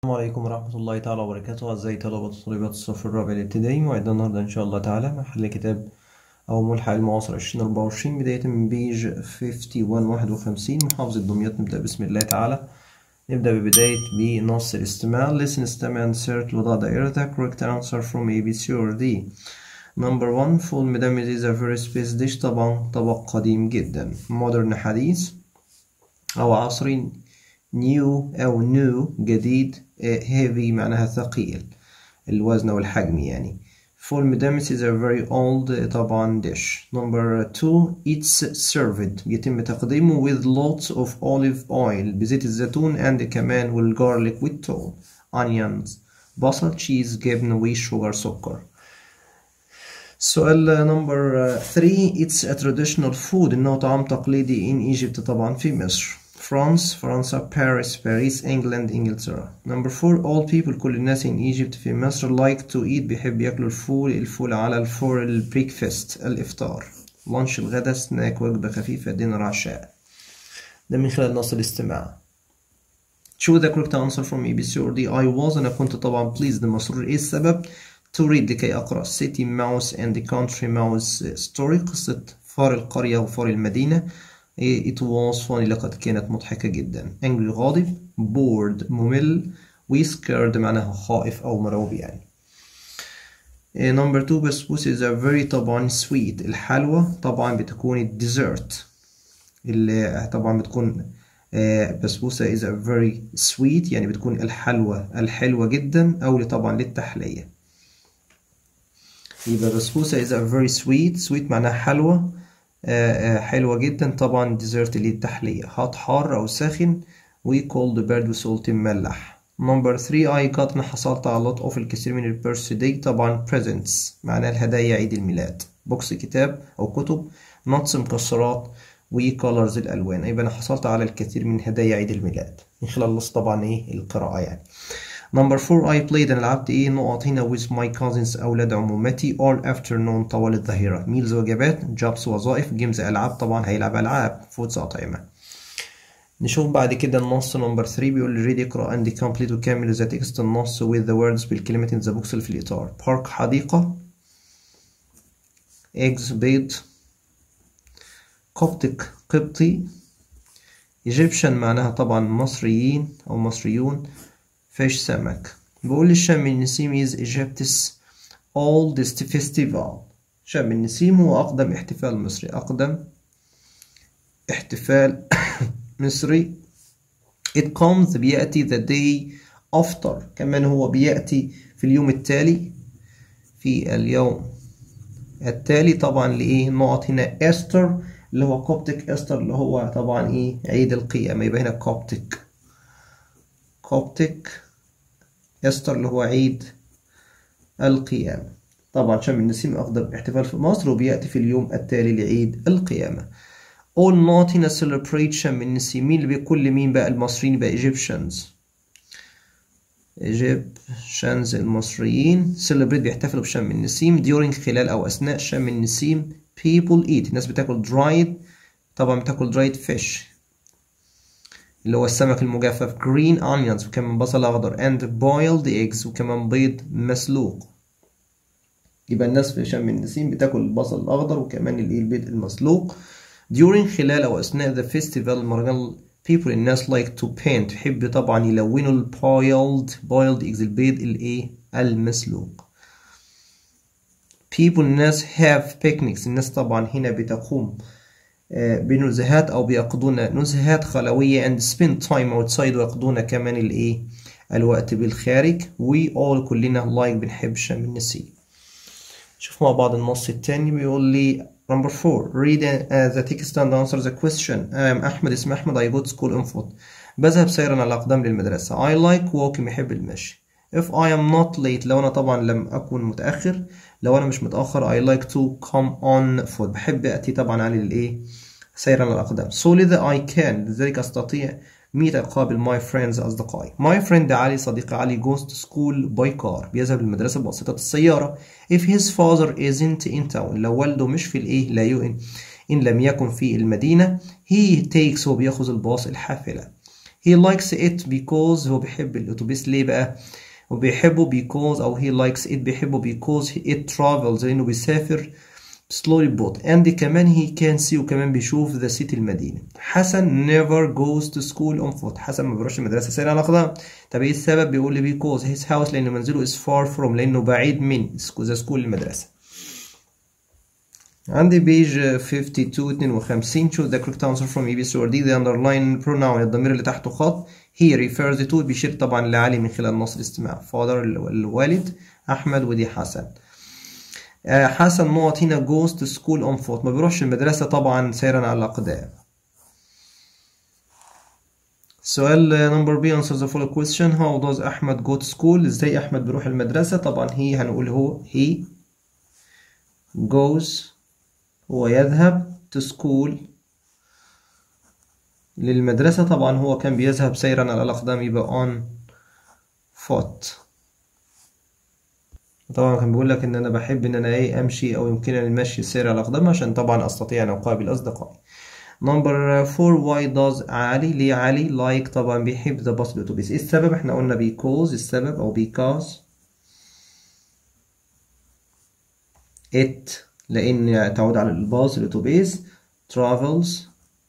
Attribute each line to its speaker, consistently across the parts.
Speaker 1: السلام عليكم ورحمة الله تعالى وبركاته أعزائي طلبة وطالبات الصف الرابع الابتدائي موعدنا النهاردة إن شاء الله تعالى مع حل كتاب أو ملحق المعاصر عشرين أربعة وعشرين بداية من بيج فيفتي وان واحد وخمسين محافظة دمياط نبدأ بسم الله تعالى نبدأ ببداية بنص الاستماع listen استمع insert وضع دائرة correct answer from A B C or D number one full مدام is a very space dish طبعا طبق قديم جدا modern حديث أو عصري new أو new جديد heavy معناها ثقيل الوزن والحجم يعني full medamis is a very old طبعا dish number two it's served يتم تقديمه with lots of olive oil بزيت الزيتون and كمان والgarlic والثوم onions بصل cheese جبن وشوجر سكر سؤال نمبر 3 it's a traditional food إنه طعام تقليدي in Egypt طبعا في مصر فرانس فرنسا باريس باريس انجلاند انجلترا نمبر فور all people كل الناس in Egypt في مصر like to eat بيحب ياكلوا الفول الفول على الفور البريكفاست الافطار لانش الغدا سناك وجبة خفيفة دينر عشاء ده من خلال نص الاستماع choose the correct answer from A B C or D I was أنا كنت طبعا pleased مسرور إيه السبب to read لكي أقرأ city mouse and the country mouse story قصة فار القرية وفار المدينة it was funny لقد كانت مضحكة جدا angry غاضب bored ممل we scared معناها خائف أو مرعوب يعني number two بسبوسة is a very طبعا sweet الحلوى طبعا بتكون الديزرت اللي طبعا بتكون بسبوسة is a very sweet يعني بتكون الحلوى الحلوة جدا أو طبعا للتحلية يبقى بسبوسة is a very sweet sweet معناها حلوة حلوة جدا طبعا ديزرت اللي التحلية هات حار أو ساخن we cold برد وسولت مملح نمبر 3 I got أنا حصلت على lot of الكثير من البيرثداي طبعا presents معناها الهدايا عيد الميلاد بوكس كتاب أو كتب نوتس مكسرات و colors الألوان يبقى أنا حصلت على الكثير من هدايا عيد الميلاد من خلال نص طبعا إيه القراءة يعني نمبر 4 I played أنا لعبت إيه نقط هنا with my cousins أولاد عمومتي all afternoon طوال الظهيرة meals وجبات jobs وظائف games ألعاب طبعا هيلعب ألعاب foods أطعمة نشوف بعد كده النص نمبر 3 بيقول لي read اقرأ and complete وكمل ذا تكست النص with the words بالكلمات in the box اللي في الإطار park حديقة eggs بيض Coptic قبطي Egyptian معناها طبعا مصريين أو مصريون فيش سمك بقول لي شم النسيم is Egypt's oldest festival شم النسيم هو أقدم احتفال مصري أقدم احتفال مصري it comes بيأتي the day after كمان هو بيأتي في اليوم التالي في اليوم التالي طبعا لإيه نقط هنا استر اللي هو كوبتك استر اللي هو طبعا إيه عيد القيامة يبقى هنا كوبتك كوبتك استر اللي هو عيد القيامة طبعا شم النسيم أقدم احتفال في مصر وبيأتي في اليوم التالي لعيد القيامة all not هنا celebrate شم النسيم مين اللي بيكون لمين بقى المصريين يبقى Egyptians Egyptians المصريين celebrate بيحتفلوا بشم النسيم during خلال أو أثناء شم النسيم people eat الناس بتاكل dried طبعا بتاكل dried fish اللي هو السمك المجفف green onions وكمان بصل أخضر and boiled eggs وكمان بيض مسلوق يبقى الناس في شم النسيم بتاكل البصل الأخضر وكمان البيض المسلوق during خلال أو أثناء the festival المهرجان people الناس like to paint تحب طبعا يلونوا ال boiled boiled eggs البيض الإيه المسلوق people الناس have picnics الناس طبعا هنا بتقوم بنزهات أو بيقضون نزهات خلوية and spend time outside ويقضون كمان الإيه الوقت بالخارج we all كلنا like بنحب شم النسيم شوف مع بعض النص التاني بيقول لي number four read uh, the text and answer the question I'm أحمد اسمي أحمد I go to school in foot بذهب سيرا على الأقدام للمدرسة I like walking بحب المشي if I am not late لو أنا طبعا لم أكن متأخر لو أنا مش متأخر I like to come on foot بحب أتي طبعا على الإيه سيرا على الأقدام so لذا I can لذلك أستطيع meet أقابل my friends أصدقائي my friend علي صديقي علي goes to school by car بيذهب للمدرسة بواسطة السيارة if his father isn't in town لو والده مش في الإيه لا يؤن إن لم يكن في المدينة he takes هو بياخذ الباص الحافلة he likes it because هو بيحب الأتوبيس ليه بقى وبيحبه because أو he likes it بيحبه because it travels لأنه بيسافر slowly boat and كمان he can see وكمان بيشوف the city المدينة حسن never goes to school on foot حسن ما بيروحش المدرسة سير على أقدام طب إيه السبب بيقول لي because his house لأنه منزله is far from لأنه بعيد من the school المدرسة عندي بيج 52 52 choose the correct answer from A B C or D the underline pronoun الضمير اللي تحته خط he refers to بيشير طبعا لعلي من خلال نص الاستماع father الوالد أحمد ودي حسن حسن نقط هنا goes to school on foot ما بيروحش المدرسة طبعا سيرا على الأقدام سؤال نمبر بي answer the following question how does أحمد go to school ازاي أحمد بيروح المدرسة طبعا هي هنقول هو he goes هو يذهب to school للمدرسة طبعا هو كان بيذهب سيرا على الأقدام يبقى on foot طبعا كان بيقول لك ان انا بحب ان انا ايه امشي او يمكنني المشي السير على الاقدام عشان طبعا استطيع ان اقابل اصدقائي نمبر 4 واي داز علي ليه علي لايك like طبعا بيحب ذا باص الاتوبيس ايه السبب احنا قلنا بيكوز السبب او بيكاز ات لان تعود على الباص الاتوبيس travels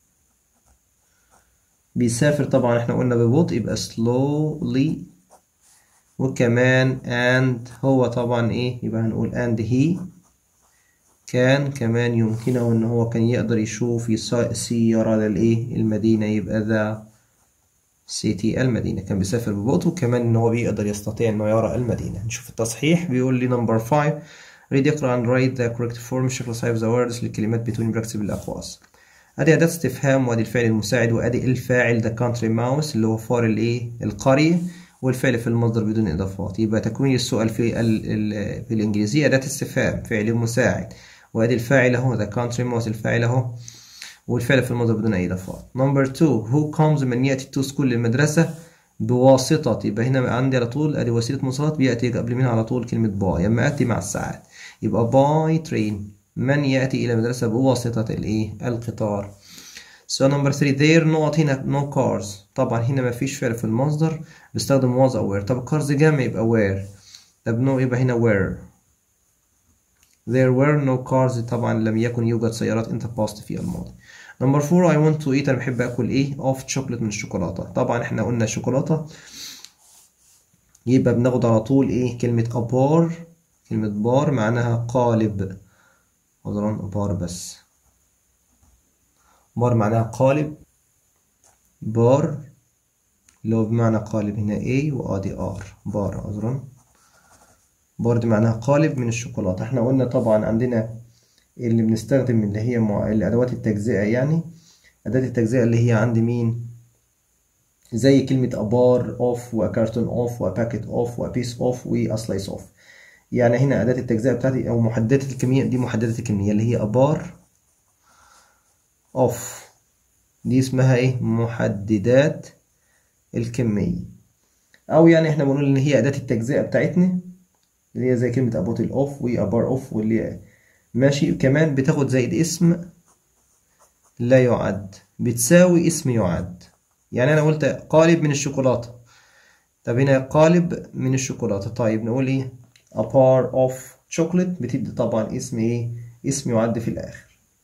Speaker 1: بيسافر طبعا احنا قلنا ببطء يبقى slowly وكمان and هو طبعا ايه يبقى هنقول and he كان كمان يمكنه ان هو كان يقدر يشوف يسير على الايه المدينة يبقى ذا سيتي المدينة كان بيسافر ببطء وكمان ان هو بيقدر يستطيع انه يرى المدينة نشوف التصحيح بيقول لي نمبر 5 read اقرا and write the correct form شكل صحيح the words للكلمات between brackets بالاقواس ادي اداة استفهام وادي الفعل المساعد وادي الفاعل the country mouse اللي هو فار الايه القرية والفعل في المصدر بدون إضافات يبقى تكوين السؤال في ال ال في الإنجليزية أداة استفهام فعل مساعد وأدي الفاعل أهو the country mouse الفاعل أهو والفعل في المصدر بدون أي إضافات نمبر 2 who comes من يأتي to school للمدرسة بواسطة يبقى هنا عندي على طول أدي وسيلة مواصلات بيأتي قبل منها على طول كلمة باي أما أتي مع الساعات يبقى باي ترين من يأتي إلى المدرسة بواسطة الإيه القطار سؤال نمبر 3 there نقط هنا no cars طبعا هنا مفيش فعل في المصدر بستخدم was أو were طب cars جمع يبقى were طب no يبقى هنا were there were no cars طبعا لم يكن يوجد سيارات انت past في الماضي نمبر 4 I want to eat أنا بحب أكل إيه of chocolate من الشوكولاتة طبعا احنا قلنا الشوكولاتة يبقى بناخد على طول إيه كلمة a bar كلمة بار معناها قالب عذرا بار بس بار معناها قالب بار اللي هو بمعنى قالب هنا A وآدي R بار عذرا بار دي معناها قالب من الشوكولاتة احنا قلنا طبعا عندنا اللي بنستخدم اللي هي مع الأدوات التجزئة يعني أداة التجزئة اللي هي عند مين زي كلمة أبار أوف وكارتون أوف وباكيت أوف وبيس أوف وأسلايس أوف يعني هنا أداة التجزئة بتاعتي أو محددة الكمية دي محددة الكمية اللي هي أبار أوف دي اسمها إيه محددات الكمية أو يعني إحنا بنقول إن هي أداة التجزئة بتاعتنا اللي هي زي كلمة أبوت الأوف وأبار أوف واللي ماشي كمان بتاخد زائد اسم لا يعد بتساوي اسم يعد يعني أنا قلت قالب من الشوكولاتة طب هنا قالب من الشوكولاتة طيب نقول إيه a bar of chocolate بتدي طبعا اسم إيه اسم يعد في الآخر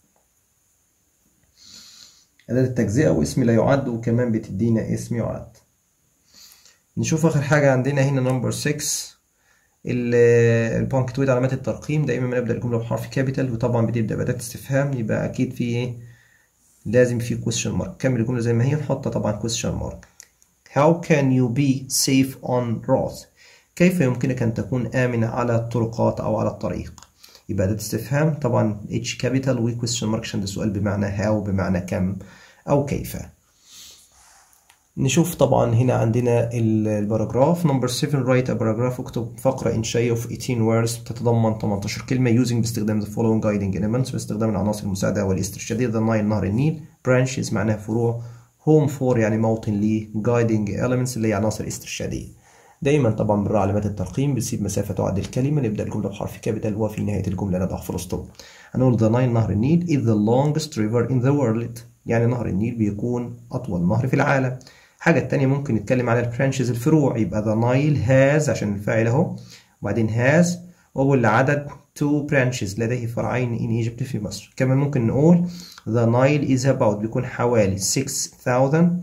Speaker 1: أداة التجزئة واسم لا يعد وكمان بتدينا اسم يعد نشوف آخر حاجة عندنا هنا نمبر 6 البونكتويت علامات الترقيم دايما ما نبدأ الجملة بحرف كابيتال وطبعا بتبدأ بأداة استفهام يبقى أكيد في إيه لازم في question mark كمل الجملة زي ما هي نحط طبعا question mark How can you be safe on roads كيف يمكنك أن تكون آمن على الطرقات أو على الطريق يبقى أداة استفهام طبعا H capital و question mark عشان ده سؤال بمعنى how بمعنى كم أو كيف نشوف طبعا هنا عندنا الباراجراف نمبر 7 write a paragraph اكتب فقرة إنشائية of 18 words تتضمن 18 كلمة using باستخدام the following guiding elements باستخدام العناصر المساعدة والاسترشادية the Nile نهر النيل branches معناها فروع home for يعني موطن ليه guiding elements اللي هي عناصر استرشادية دايما طبعا بنراعي علامات الترقيم بنسيب مسافة تعد الكلمة نبدأ الجملة بحرف كابيتال وفي نهاية الجملة نضع فول ستوب هنقول the Nile نهر النيل is the longest river in the world يعني نهر النيل بيكون أطول نهر في العالم الحاجة التانية ممكن نتكلم على البرانشز الفروع يبقى the Nile has عشان الفاعل اهو وبعدين has وأول عدد two branches لديه فرعين in Egypt في مصر كمان ممكن نقول the Nile is about بيكون حوالي 6000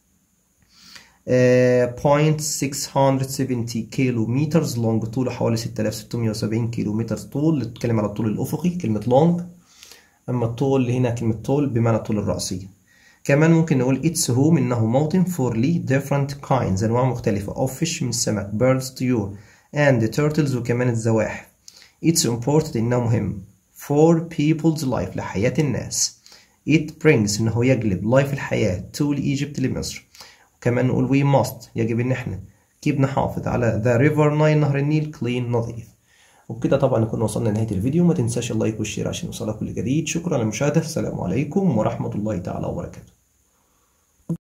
Speaker 1: point 670 كيلو متر لونج طوله حوالي 6670 كيلو متر طول نتكلم على الطول الأفقي كلمة لونج أما الطول اللي هنا كلمة طول بمعنى الطول الرأسي كمان ممكن نقول its home إنه موطن for لي different kinds أنواع مختلفة of fish من السمك birds طيور and turtles وكمان الزواحف it's important إنه مهم for people's life لحياة الناس it brings إنه يجلب life الحياة to Egypt لمصر كمان نقول we must يجب إن إحنا كيف نحافظ على the river Nile نهر النيل clean نظيف وبكده طبعا نكون وصلنا لنهاية الفيديو ما تنساش اللايك والشير عشان يوصلك كل جديد شكرا للمشاهدة السلام عليكم ورحمة الله تعالى وبركاته